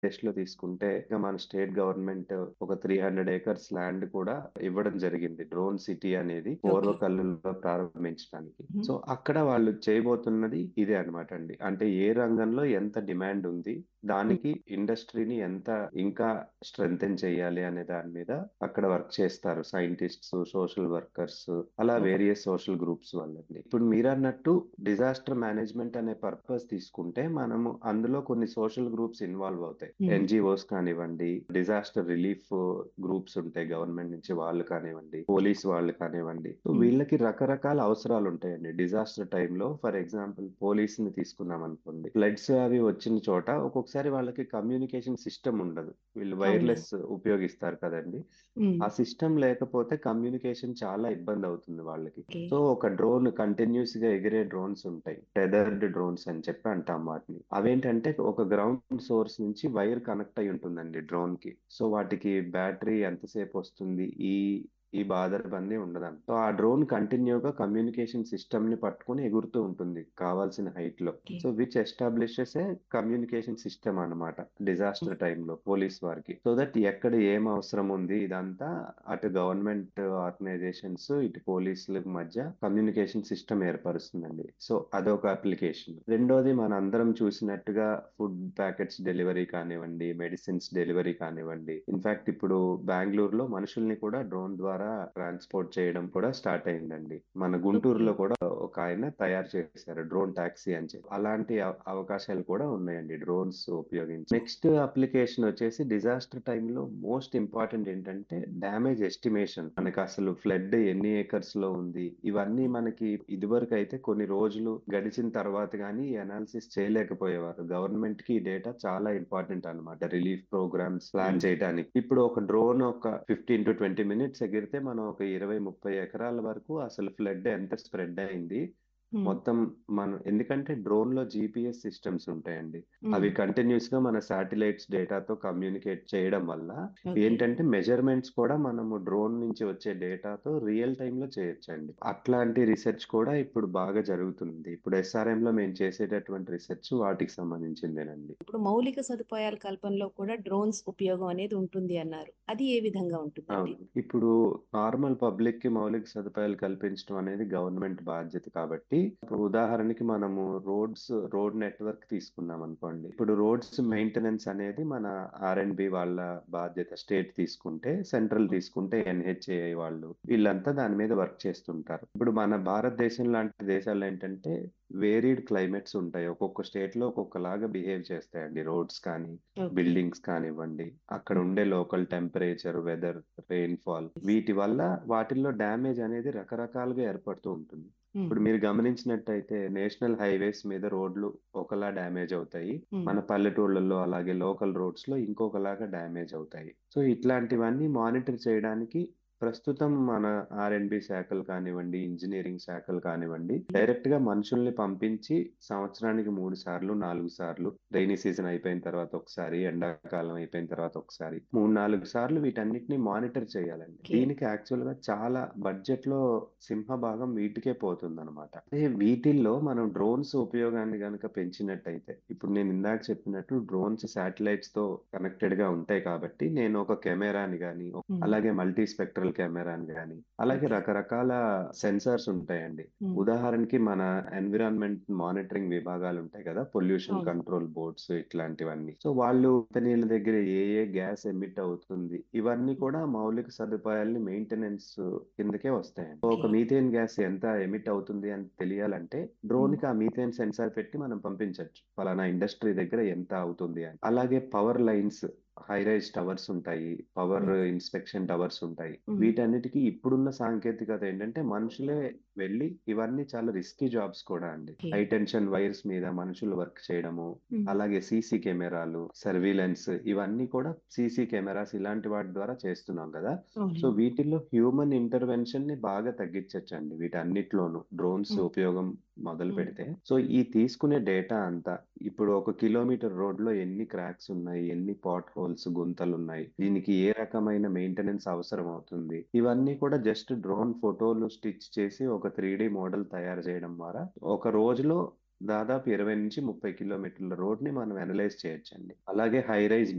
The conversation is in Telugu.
ఆంధ్రప్రదేశ్‌లో తీసుకుంటే ఇక మన స్టేట్ గవర్నమెంట్ ఒక 300 ఏకర్స్ ల్యాండ్ కూడా ఇవ్వడం జరిగింది. డ్రోన్ సిటీ అనేది ఓకే. పూర్వకల్లులో ప్రారంభించడానికి. హుహు. సో, అక్కడ వాళ్ళు చేయబోతున్నది ఇదే అన్నమాట అండి. అంటే ఏ రంగంలో ఎంత డిమాండ్ ఉంది, హ్మ్. దానికి ఇండస్ట్రీని ఎంత ఇంకా స్ట్రెంథెన్ చేయాలి అనే దాని మీద అక్కడ వర్క్ చేస్తారు. సైంటిస్ట్స్, సోషల్ వర్కర్స్ అలా ఓహో! వేరియస్ సోషల్ గ్రూప్స్ వాళ్ళండి. ఇప్పుడు మీరన్నట్టు డిజాస్టర్ మేనేజ్‌మెంట్ అనే పర్పస్ తీసుకుంటే మనము అందులో కొన్ని సోషల్ గ్రూప్స్ ఇన్వాల్వ్ అవుతాయి. హ్మ్. ఎన్‌జీఓస్ కానివ్వండి, డిజాస్టర్ రిలీఫ్ గ్రూప్స్ ఉంటాయి గవర్నమెంట్ నుంచి వాళ్ళు కానివ్వండి, పోలీస్ వాళ్ళు కానివ్వండి. సో, హ్మ్. వీళ్ళకి రకరకాల అవసరాలు ఉంటాయండి. డిజాస్టర్ టైమ్‌లో ఫర్ ఎగ్జాంపుల్ పోలీస్‌ని తీసుకున్నామనుకోండి. ఫ్లడ్స్ అవి వచ్చిన చోట ఒక్కొక్కసారి వాళ్ళకి కమ్యూనికేషన్ సిస్టమ్ ఉండదు. వీళ్ళు అవును. వైర్‌లెస్ ఉపయోగిస్తారు కదండీ! హ్మ్. ఆ సిస్టమ్ లేకపోతే కమ్యూనికేషన్ చాలా ఇబ్బందవుతుంది వాళ్ళకి. ఓకే. సో, ఒక డ్రోన్ కంటిన్యూయస్‌గా ఎగిరే డ్రోన్స్ ఉంటాయి. టెథర్డ్ డ్రోన్స్ అని చెప్పి అంటాం వాటిని. అవేంటంటే ఒక గ్రౌండ్ సోర్స్ నుంచి వైర్ కనెక్ట్ అయ్యి ఉంటుందండి డ్రోన్‌కి. సో, వాటికి బ్యాటరీ ఎంతసేపు వస్తుంది, ఈ ఈ బాధరబంది ఉండదంట. సో, ఆ డ్రోన్ కంటిన్యూగా కమ్యూనికేషన్ సిస్టమ్‌ని పట్టుకొని ఎగురుతూ ఉంటుంది కావాల్సిన హైట్‌లో. Okay. So, which establishes a communication system అన్నమాట. హ్మ్. డిజాస్టర్ టైమ్‌లో పోలీస్ వారికి. సో దట్ ఎక్కడ ఏం అవసరం ఉంది ఇదంతా అటు గవర్నమెంట్ ఆర్గనైజేషన్స్, ఇటు పోలీసుల మధ్య కమ్యూనికేషన్ సిస్టమ్ ఏర్పరుస్తుందండి. సో, అదొక అప్లికేషన్. రెండోది మనందరం చూసినట్టుగా ఫుడ్ ప్యాకెట్స్ డెలివరీ కానివ్వండి, మెడిసిన్స్ డెలివరీ కానివ్వండి. ఇన్‌ఫాక్ట్ ఇప్పుడు బెంగుళూరులో మనుషుల్ని కూడా డ్రోన్ ద్వారా ట్రాన్స్‌పోర్ట్ చేయడం కూడా స్టార్ట్ అయిందండి. మన ఓకే. గుంటూరులో కూడా ఒకాయన తయారు చేశారు. డ్రోన్ టాక్సీ అని చెప్పి. అలాంటి అవ అవకాశాలు కూడా ఉన్నాయండి డ్రోన్స్ ఉపయోగించి. నెక్స్ట్ అప్లికేషన్ వచ్చేసి డిజాస్టర్ టైమ్‌లో మోస్ట్ ఇంపార్టెంట్ ఏంటంటే డ్యామేజ్ ఎస్టిమేషన్. మనకసలు ఫ్లడ్ ఎన్ని ఏకర్స్‌లో ఉంది, ఇవన్నీ మనకి ఇదివరకైతే కొన్ని రోజులు గడిచిన తర్వాత గాని ఈ అనాలిసిస్ చేయలేకపోయేవారు. గవర్నమెంట్‌కి ఈ డేటా చాలా ఇంపార్టెంట్ అన్నమాట. రిలీఫ్ ప్రోగ్రామ్స్ ప్లాన్ హ్మ్. చేయటానికి. ఇప్పుడు ఒక డ్రోన్ ఒక 15-20 మినిట్స్ ఎగిరితే మనం ఒక 20, 30 ఎకరాల వరకు అసలు ఫ్లడ్ ఎంత స్ప్రెడ్ అయింది. హ్మ్. మొత్తం మనం ఎందుకంటే డ్రోన్‌లో జీపీఎస్ సిస్టమ్స్ ఉంటాయండి. అవి హ్మ్. కంటిన్యూయస్‌గా మన శాటిలైట్స్ డేటాతో కమ్యూనికేట్ చేయడం వల్ల ఓకే. ఏంటంటే మెజర్‌మెంట్స్ కూడా మనము డ్రోన్ నుంచి వచ్చే డేటాతో రియల్ టైమ్‌లో చేయొచ్చండి. అట్లాంటి రిసెర్చ్ కూడా ఇప్పుడు బాగా జరుగుతుంది. ఇప్పుడు ఎస్ఆర్‌ఎంలో మేము చేసేటటువంటి రిసెర్చ్ వాటికి సంబంధించిందేనండి. ఇప్పుడు మౌలిక సదుపాయాల కల్పనలో కూడా డ్రోన్స్ ఉపయోగం అనేది ఉంటుంది అన్నారు. అది ఏ విధంగా ఉంటుందండి? అవును. ఇప్పుడు నార్మల్ పబ్లిక్‌కి మౌలిక సదుపాయాలు కల్పించడం అనేది గవర్నమెంట్ బాధ్యత కాబట్టి, ఇప్పుడు ఉదాహరణకి మనము రోడ్స్ రోడ్ నెట్వర్క్ తీసుకున్నామనుకోండి. ఇప్పుడు రోడ్స్ మెయింటెనెన్స్ అనేది మన ఆర్&బి వాళ్ళ బాధ్యత. స్టేట్ తీసుకుంటే, సెంట్రల్ తీసుకుంటే ఎన్‌హెచ్ఏఐ వాళ్ళు. వీళ్ళంతా దాని మీద వర్క్ చేస్తుంటారు. ఇప్పుడు మన భారతదేశం లాంటి దేశాల్లో ఏంటంటే వేరీడ్ క్లైమేట్స్ ఉంటాయి. ఒక్కొక్క స్టేట్‌లో ఒక్కొక్కలాగా బిహేవ్ చేస్తాయండి. రోడ్స్ కానీ, ఓకే. బిల్డింగ్స్ కానివ్వండి, అక్కడ హ్మ్. ఉండే లోకల్ టెంపరేచర్, వెదర్, రెయిన్‌ఫాల్ వీటి వల్ల వాటిల్లో డ్యామేజ్ అనేది రకరకాలుగా ఏర్పడుతూ ఉంటుంది. హ్మ్. ఇప్పుడు మీరు గమనించినట్టయితే నేషనల్ హైవేస్ మీద రోడ్లు ఒకలా డ్యామేజ్ అవుతాయి. హ్మ్. మన పల్లెటూళ్ళలో అలాగే లోకల్ రోడ్స్‌లో ఇంకొకలాగా డ్యామేజ్ అవుతాయి. సో, ఇట్లాంటివన్నీ మానిటర్ చేయడానికి ప్రస్తుతం మన ఆర్&బి శాఖలు కానివ్వండి, ఇంజినీరింగ్ శాఖలు కానివ్వండి, డైరెక్ట్‌గా మనుషుల్ని పంపించి సంవత్సరానికి 3 సార్లు, 4 సార్లు రెయినీ సీజన్ అయిపోయిన తర్వాత ఒకసారి, ఎండాకాలం అయిపోయిన తర్వాత ఒకసారి 3, 4 సార్లు వీటన్నిటిని మానిటర్ చేయాలండి. ఓకే. దీనికి యాక్చువల్‌గా చాలా బడ్జెట్‌లో సింహభాగం వీటికే పోతుందన్నమాట. అదే వీటిల్లో మనం డ్రోన్స్ ఉపయోగాన్ని గనక పెంచినట్టయితే, ఇప్పుడు నేను ఇందాక చెప్పినట్టు డ్రోన్స్ శాటిలైట్స్‌తో కనెక్టెడ్‌గా ఉంటాయి కాబట్టి, నేను ఒక కెమెరాని గాని, హ్మ్. అలాగే మల్టీ స్పెక్ట్రల్ కెమెరాని గాని, అలాగే ఓకే. రకరకాల సెన్సార్స్ ఉంటాయండి. హ్మ్. ఉదాహరణకి మన ఎన్విరాన్మెంట్ మానిటరింగ్ విభాగాలు ఉంటాయి కదా! పొల్యూషన్ అవును. కంట్రోల్ బోర్డ్స్ ఇట్లాంటివన్నీ. సో, వాళ్ళు కంపెనీల దగ్గర ఏ ఏ గ్యాస్ ఎమిట్ అవుతుంది, ఇవన్నీ కూడా మౌలిక సదుపాయాల్ని మెయింటెనెన్స్ కిందకే వస్తాయండి. సో, ఒక ఓకే. మీథేన్ గ్యాస్ ఎంత ఎమిట్ అవుతుంది అని తెలియాలంటే హ్మ్. డ్రోన్‌కి ఆ మీథేన్ సెన్సార్ పెట్టి మనం పంపించొచ్చు. పలానా ఇండస్ట్రీ దగ్గర ఎంత అవుతుంది అని. అలాగే power lines high rise towers ఉంటాయి. Power hmm. ఇన్స్‌పెక్షన్ టవర్స్ ఉంటాయి. హ్మ్. వీటన్నిటికి ఇప్పుడున్న సాంకేతికత ఏంటంటే మనుషులే వెళ్లి ఇవన్నీ చాలా రిస్కీ జాబ్స్ కూడా అండి. ఓకే. హై టెన్షన్ వైర్స్ మీద మనుషులు వర్క్ చేయడము, హ్మ్. అలాగే సీసీ కెమెరాలు, సర్విలెన్స్ ఇవన్నీ కూడా సీసీ కెమెరాస్ ఇలాంటి వాటి ద్వారా చేస్తున్నాం కదా! సో, అవునండి. వీటిల్లో హ్యూమన్ ఇంటర్వెన్షన్‌ని బాగా తగ్గించొచ్చండి వీటన్నిటిలోనూ. డ్రోన్స్ హ్మ్. ఉపయోగం హ్మ్. మొదలుపెడితే. సో, ఈ తీసుకునే డేటా అంతా ఇప్పుడు ఒక కిలోమీటర్ రోడ్‌లో ఎన్ని క్రాక్స్ ఉన్నాయి, ఎన్ని పాట్ హోల్స్, గుంతలున్నాయి, దీనికి ఏ రకమైన మెయింటెనెన్స్ అవసరం అవుతుంది, ఇవన్నీ కూడా జస్ట్ డ్రోన్ ఫోటోలు స్టిచ్ చేసి ఒక 3డీ మోడల్ తయారు చేయడం ద్వారా ఒక రోజులో దాదాపు 20-30 కిలోమీటర్ల రోడ్‌ని మనం అనలైజ్ చేయొచ్చండి. అలాగే హై రైజ్